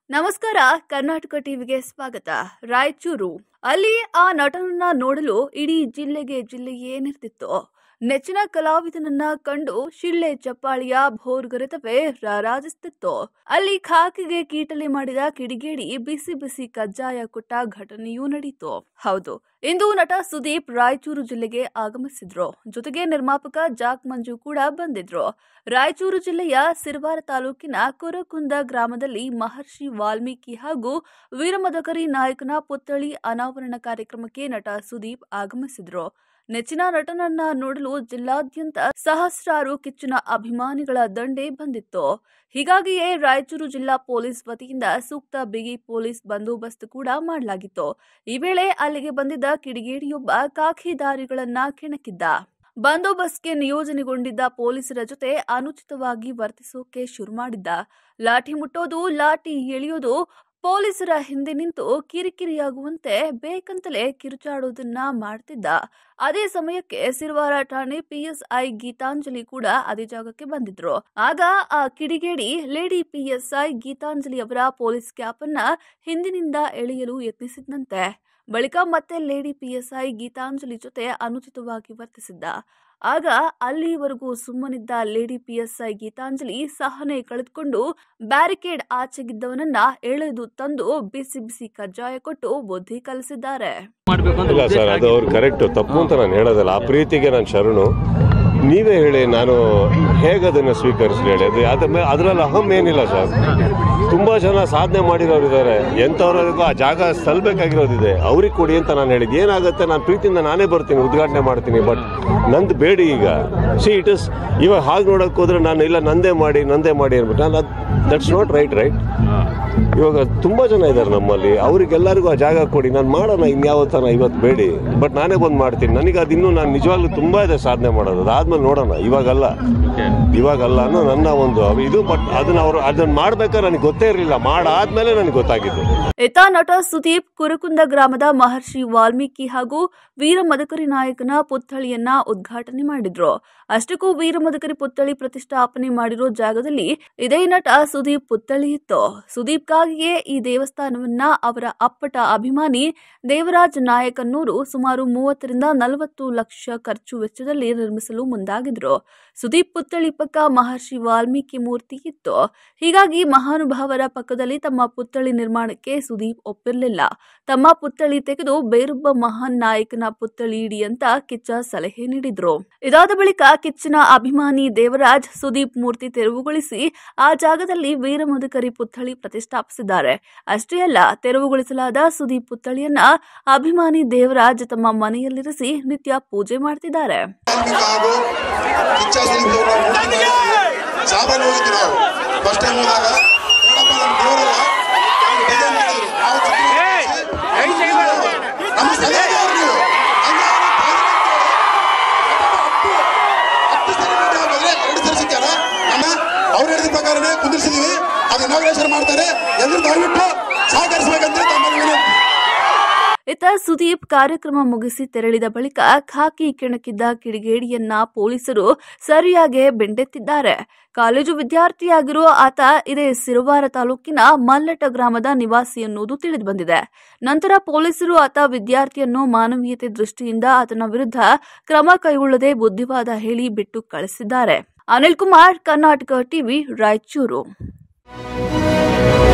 ನಮಸ್ಕಾರ ಕರ್ನಾಟಕ ಟಿವಿಗೆ ಸ್ವಾಗತ ರಾಯಚೂರು ಅಲ್ಲಿ ಆ ನಟನನ್ನ ನೋಡಲು ಇಡೀ ಜಿಲ್ಲೆಗೆ ಜಿಲ್ಲೆಯೇ ನೆರೆದಿತ್ತು ನೆಚ್ಚಿನ ಕಲಾವಿದನನ್ನ ಕಂಡು ಶಿಳ್ಳೆ ಚಪ್ಪಾಳಿಯ ಭೋರ್ಗರೆತವೇ ರಾರಾಜಿಸುತ್ತಿತ್ತು ಅಲ್ಲಿ ಖಾಕಿಗೆ ಕೀಟಲೆ ಮಾಡಿದ ಕಿಡಿಗೇಡಿ ಬಿಸಿ ಬಿಸಿ ಕಜ್ಜಾಯ ಕೊಟ್ಟ ಘಟನೆಯೂ ನಡೆಯಿತು ಹೌದು ಇಂದು ನಟ ಸುದೀಪ್ ರಾಯಚೂರು ಜಿಲ್ಲೆಗೆ ಆಗಮಿಸಿದ್ರು ಜೊತೆಗೆ ನಿರ್ಮಾಪಕ ಜಾಕ್ ಮಂಜು ಕೂಡ ಬಂದಿದ್ರು ರಾಯಚೂರು ಜಿಲ್ಲೆಯ ಸಿರವಾರ ತಾಲೂಕಿನ ಕೊರಕುಂದ ಗ್ರಾಮದಲ್ಲಿ ಮಹರ್ಷಿ ವಾಲ್ಮೀಕಿ ಹಾಗೂ ವೀರಮದಕರಿ ನಾಯಕನ ಪುತ್ಥಳಿ ಅನಾವರಣ ಕಾರ್ಯಕ್ರಮಕ್ಕೆ ನಟ ಸುದೀಪ್ ಆಗಮಿಸಿದ್ರು ನೆಚ್ಚಿನ ನಟನನ್ನ ನೋಡಲು ಜಿಲ್ಲಾದ್ಯಂತ ಸಹಸ್ರಾರು ಕಿಚ್ಚನ ಅಭಿಮಾನಿಗಳ ದಂಡೆ ಬಂದಿತ್ತು ಹೀಗಾಗಿಯೇ ರಾಯಚೂರು ಜಿಲ್ಲಾ ಪೊಲೀಸ್ ವತಿಯಿಂದ ಸೂಕ್ತ ಬಿಗಿ ಪೊಲೀಸ್ ಬಂದೋಬಸ್ತ್ ಕೂಡ ಮಾಡಲಾಗಿತ್ತು ಈ ವೇಳೆ ಅಲ್ಲಿಗೆ ಬಂದಿದ್ದ ಕಿಡಿಗೇಡಿಯೊಬ್ಬ ಖಾಕಿದಾರಿಗಳನ್ನ ಕೆಣಕಿದ್ದ ಬಂದೋಬಸ್ತ್ಗೆ ನಿಯೋಜನೆಗೊಂಡಿದ್ದ ಪೊಲೀಸರ ಜೊತೆ ಅನುಚಿತವಾಗಿ ವರ್ತಿಸೋಕೆ ಶುರು ಮಾಡಿದ್ದ ಲಾಠಿ ಮುಟ್ಟೋದು ಲಾಠಿ ಎಳೆಯೋದು ಪೊಲೀಸರ ಹಿಂದೆ ನಿಂತು ಕಿರಿಕಿರಿಯಾಗುವಂತೆ ಬೇಕಂತಲೇ ಕಿರುಚಾಡೋದನ್ನ ಮಾಡ್ತಿದ್ದ ಅದೇ ಸಮಯಕ್ಕೆ ಸಿರವಾರ ಠಾಣೆ ಪಿಎಸ್ಐ ಗೀತಾಂಜಲಿ ಕೂಡ ಅದೇ ಜಾಗಕ್ಕೆ ಬಂದಿದ್ರು ಆಗ ಆ ಕಿಡಿಗೇಡಿ ಲೇಡಿ ಪಿಎಸ್ಐ ಗೀತಾಂಜಲಿ ಅವರ ಪೊಲೀಸ್ ಕ್ಯಾಪ್ ಅನ್ನ ಹಿಂದಿನಿಂದ ಎಳೆಯಲು ಯತ್ನಿಸಿದಂತೆ ಬಳಿಕ ಮತ್ತೆ ಲೇಡಿ ಪಿಎಸ್ಐ ಗೀತಾಂಜಲಿ ಜೊತೆ ಅನುಚಿತವಾಗಿ ವರ್ತಿಸಿದ್ದ ಆಗ ಅಲ್ಲಿವರೆಗೂ ಸುಮ್ಮನಿದ್ದ ಲೇಡಿ ಪಿಎಸ್ಐ ಗೀತಾಂಜಲಿ ಸಹನೆ ಕಳೆದುಕೊಂಡು ಬ್ಯಾರಿಕೇಡ್ ಆಚೆಗಿದ್ದವನನ್ನ ಎಳೆದು ತಂದು ಬಿಸಿ ಬಿಸಿ ಕಜ್ಜಾಯ ಕೊಟ್ಟು ಬುದ್ಧಿ ಕಲಿಸಿದ್ದಾರೆ ಮಾಡ್ಬೇಕು ಅಂತ ಇಲ್ಲ ಉದ್ದೇಶ ಸರ್ ಅದು ಅವ್ರು ಕರೆಕ್ಟ್ ತಪ್ಪು ಅಂತ ನಾನು ಹೇಳೋದಲ್ಲ ಆ ಪ್ರೀತಿಗೆ ನಾನು ಶರಣು ನೀವೇ ಹೇಳಿ ನಾನು ಹೇಗೆ ಅದನ್ನು ಸ್ವೀಕರಿಸಲಿ ಹೇಳಿ ಅದು ಅದ್ರ ಮೇಲೆ ಅದರಲ್ಲಿ ಅಹಂ ಏನಿಲ್ಲ ಸರ್ ತುಂಬ ಜನ ಸಾಧನೆ ಮಾಡಿರೋರು ಇದ್ದಾರೆ ಎಂಥವ್ರಿಗೂ ಆ ಜಾಗ ಸಲ್ಬೇಕಾಗಿರೋದಿದೆ ಅವ್ರಿಗೆ ಕೊಡಿ ಅಂತ ನಾನು ಹೇಳಿದ್ದು ಏನಾಗುತ್ತೆ ನಾನು ಪ್ರೀತಿಯಿಂದ ನಾನೇ ಬರ್ತೀನಿ ಉದ್ಘಾಟನೆ ಮಾಡ್ತೀನಿ ಬಟ್ ನಂದು ಬೇಡಿ ಈಗ ಸಿ ಇಟ್ ಇಸ್ ಇವಾಗ ಹಾಗೆ ನೋಡೋಕೆ ಹೋದ್ರೆ ನಾನು ಇಲ್ಲ ನಂದೇ ಮಾಡಿ ನಂದೇ ಮಾಡಿ ಅಂದ್ಬಿಟ್ಟು ನಾನು ದಟ್ಸ್ ನಾಟ್ ರೈಟ್ ರೈಟ್ ಇವಾಗ ತುಂಬ ಜನ ಇದ್ದಾರೆ ನಮ್ಮಲ್ಲಿ ಅವ್ರಿಗೆಲ್ಲರಿಗೂ ಆ ಜಾಗ ಕೊಡಿ ನಾನು ಮಾಡೋಣ ಇನ್ಯಾವತ್ತನ ಇವತ್ತು ಬೇಡಿ ಬಟ್ ನಾನೇ ಬಂದು ಮಾಡ್ತೀನಿ ನನಗೆ ಅದು ಇನ್ನೂ ನಾನು ನಿಜವಾಗ್ಲೂ ತುಂಬ ಇದೆ ಸಾಧನೆ ಮಾಡೋದು ಅದಾದ್ಮೇಲೆ ನೋಡೋಣ ಇವಾಗಲ್ಲ ಇವಾಗಲ್ಲ ಅನ್ನೋ ನನ್ನ ಒಂದು ಇದು ಬಟ್ ಅದನ್ನ ಅವರು ಅದನ್ನ ಮಾಡ್ಬೇಕಾದ್ರೆ ನನಗೆ ಗೊತ್ತೇ ಇರಲಿಲ್ಲ ಮಾಡಾದ್ಮೇಲೆ ನನಗೆ ಗೊತ್ತಾಗಿದ್ದು ಇತ ನಟ ಸುದೀಪ್ ಕುರಕುಂದ ಗ್ರಾಮದ ಮಹರ್ಷಿ ವಾಲ್ಮೀಕಿ ಹಾಗೂ ವೀರ ಮದಕರಿ ನಾಯಕನ ಪುತ್ಥಳಿಯನ್ನ ಉದ್ಘಾಟನೆ ಮಾಡಿದ್ರು ಅಷ್ಟಕ್ಕೂ ವೀರ ಮದಕರಿ ಪುತ್ಥಳಿ ಪ್ರತಿಷ್ಠಾಪನೆ ಮಾಡಿರೋ ಜಾಗದಲ್ಲಿ ಇದೇ ನಟ ಸುದೀಪ್ ಪುತ್ಥಳಿ ಇತ್ತು ಸುದೀಪ್ಗಾಗಿಯೇ ಈ ದೇವಸ್ಥಾನವನ್ನ ಅವರ ಅಪ್ಪಟ ಅಭಿಮಾನಿ ದೇವರಾಜ್ ನಾಯಕನ್ನೂರು ಸುಮಾರು ಮೂವತ್ತರಿಂದ ನಲವತ್ತು ಲಕ್ಷ ಖರ್ಚು ವೆಚ್ಚದಲ್ಲಿ ನಿರ್ಮಿಸಲು ಮುಂದಾಗಿದ್ರು ಸುದೀಪ್ ಪುತ್ಥಳಿ ಪಕ್ಕ ಮಹರ್ಷಿ ವಾಲ್ಮೀಕಿ ಮೂರ್ತಿ ಇತ್ತು ಹೀಗಾಗಿ ಮಹಾನುಭಾವರ ಪಕ್ಕದಲ್ಲಿ ತಮ್ಮ ಪುತ್ಥಳಿ ನಿರ್ಮಾಣಕ್ಕೆ ಸುದೀಪ್ ಒಪ್ಪಿರಲಿಲ್ಲ ತಮ್ಮ ಪುತ್ಥಳಿ ತೆಗೆದು ಬೇರೊಬ್ಬ ಮಹಾನ್ ನಾಯಕನ ಪುತ್ಥಳಿ ಇಡಿ ಅಂತ ಕಿಚ್ಚ ಸಲಹೆ ನೀಡಿದ್ರು ಇದಾದ ಬಳಿಕ ಕಿಚ್ಚನ ಅಭಿಮಾನಿ ದೇವರಾಜ್ ಸುದೀಪ್ ಮೂರ್ತಿ ತೆರವುಗೊಳಿಸಿ ಆ ಜಾಗದಲ್ಲಿ ವೀರಮಧುಕರಿ ಪುತ್ಥಳಿ ಪ್ರತಿಷ್ಠಾಪಿಸಿದ್ದಾರೆ ಅಷ್ಟೇ ಅಲ್ಲ ತೆರವುಗೊಳಿಸಲಾದ ಸುದೀಪ್ ಪುತ್ಥಳಿಯನ್ನ ಅಭಿಮಾನಿ ದೇವರಾಜ್ ತಮ್ಮ ಮನೆಯಲ್ಲಿರಿಸಿ ನಿತ್ಯ ಪೂಜೆ ಮಾಡ್ತಿದ್ದಾರೆ ಹಾಗೂ ಕಿಚ್ಚ ಸುದೀಪ್ ಅವ್ರನ್ನ ಮೂರ್ತಿ ಮಾಡಿ ಸಾಬಾನ್ ಹೋಗಿದ್ವಿ ನಾವು ಫಸ್ಟ್ ಟೈಮ್ ಹೋದಾಗ ನೋಡಪ್ಪ ನಮ್ಮ ದೇವರಲ್ಲ ಡಿಸೈನ್ ಮಾಡಿದ್ರು ನಾವು ಚಿತ್ರ ನಮ್ಮ ಸಲಹೆ ಅವ್ರು ನೀವು ಹಂಗೆ ಅವ್ರು ಹತ್ತು ಹತ್ತು ಸರಿ ಮಾಡಿ ಹೋದ್ರೆ ಎರಡು ಸರಿ ಸಿಕ್ಕಾರ ನಮ್ಮ ಅವ್ರು ಹೇಳಿದ ಪ್ರಕಾರನೇ ಕುಂದಿರ್ಸಿದೀವಿ ಅದು ಇನಾಗ್ರೇಷನ್ ಮಾಡ್ತಾರೆ ಎಲ್ಲರೂ ದಯವಿಟ್ಟು ಸಹಕರಿಸಬೇಕಂತ ತಮ್ಮಲ್ಲಿ ವಿನಂತಿ ಇತ್ತ ಸುದೀಪ್ ಕಾರ್ಯಕ್ರಮ ಮುಗಿಸಿ ತೆರಳಿದ ಬಳಿಕ ಖಾಕಿ ಕೆಣಕಿದ್ದ ಕಿಡಿಗೇಡಿಯನ್ನ ಪೊಲೀಸರು ಸರಿಯಾಗಿ ಬೆಂಡೆತ್ತಿದ್ದಾರೆ ಕಾಲೇಜು ವಿದ್ಯಾರ್ಥಿಯಾಗಿರೋ ಆತ ಇದೇ ಸಿರುವಾರ ತಾಲೂಕಿನ ಮಲ್ಲಟ ಗ್ರಾಮದ ನಿವಾಸಿ ಎನ್ನುವುದು ತಿಳಿದು ಬಂದಿದೆ ನಂತರ ಪೊಲೀಸರು ಆತ ವಿದ್ಯಾರ್ಥಿಯನ್ನು ಮಾನವೀಯತೆ ದೃಷ್ಟಿಯಿಂದ ಆತನ ವಿರುದ್ಧ ಕ್ರಮ ಕೈಗೊಳ್ಳದೆ ಬುದ್ಧಿವಾದ ಹೇಳಿ ಬಿಟ್ಟು ಕಳಿಸಿದ್ದಾರೆ ಅನಿಲ್ ಕುಮಾರ್ ಕರ್ನಾಟಕ ಟಿವಿ ರಾಯಚೂರು